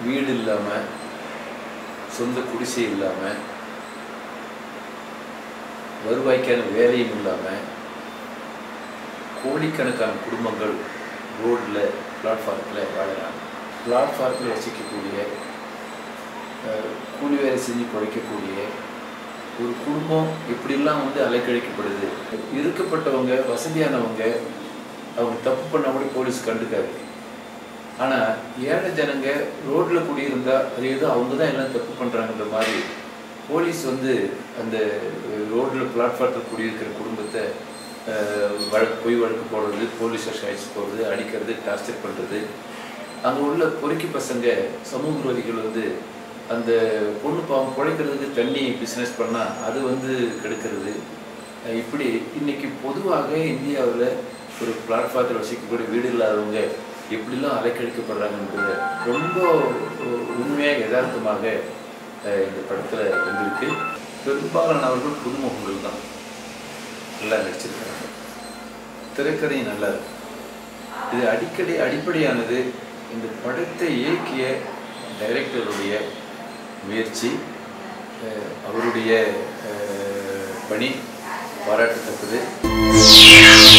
வீடு இல்லாமல் சொந்த குடிசை இல்லாமல் வருவாய்க்கான வேலையும் இல்லாமல் கோடிக்கணக்கான குடும்பங்கள் ரோட்டில் பிளாட்ஃபாரத்தில் வாழுறாங்க பிளாட்ஃபாரத்தில் வசிக்கக்கூடிய அஹ், கூலி வேலை செஞ்சு குறைக்கக்கூடிய ஒரு குடும்பம் இப்படிலாம் வந்து அலைக்கழிக்கப்படுது இருக்கப்பட்டவங்க வசதியானவங்க அவங்க தப்பு பண்ணால் கூட போலீஸ் கண்டுக்காது ஆனால் ஏழை ஜனங்க ரோட்டில் குடியிருந்தா அது ஏதோ அவங்க தான் எல்லாம் தப்பு பண்ணுறாங்கன்ற மாதிரி போலீஸ் வந்து அந்த ரோட்டில் பிளாட்ஃபார்த்தில் குடியிருக்கிற குடும்பத்தை அஹ், வழக்கு பொய் வழக்கு போடுறது போலீஸ் அழைச்சி போடுறது அடிக்கிறது டார்ச்சர் பண்ணுறது அங்கே உள்ள பொறுக்கி பசங்க சமூக விரோதிகள் வந்து அந்த பொண்ணு பாவம் பிழைக்கிறதுக்கு தண்ணி பிஸ்னஸ் பண்ணால் அது வந்து கெடுக்கிறது அஹ் இப்படி இன்னைக்கு பொதுவாக இந்தியாவில் ஒரு பிளாட்ஃபார்த்தில் வசிக்கக்கூடிய வீடு இல்லாதவங்க எப்படிலாம் அலைக்கழிக்கப்படுறாங்கன்றது ரொம்ப உண்மையாக யதார்த்தமாக அஹ் இந்த படத்தில் வந்திருக்கு பெரும்பாலானவர்கள் புதுமுகங்கள் தான் நல்லா நடிச்சிருக்காங்க திரைக்கதையும் நல்லா இருக்கு இது அடிக்கடி அடிப்படையானது இந்த படத்தை இயக்கிய டைரக்டருடைய முயற்சி அஹ் அவருடைய அஹ், பணி பாராட்டத்தக்கது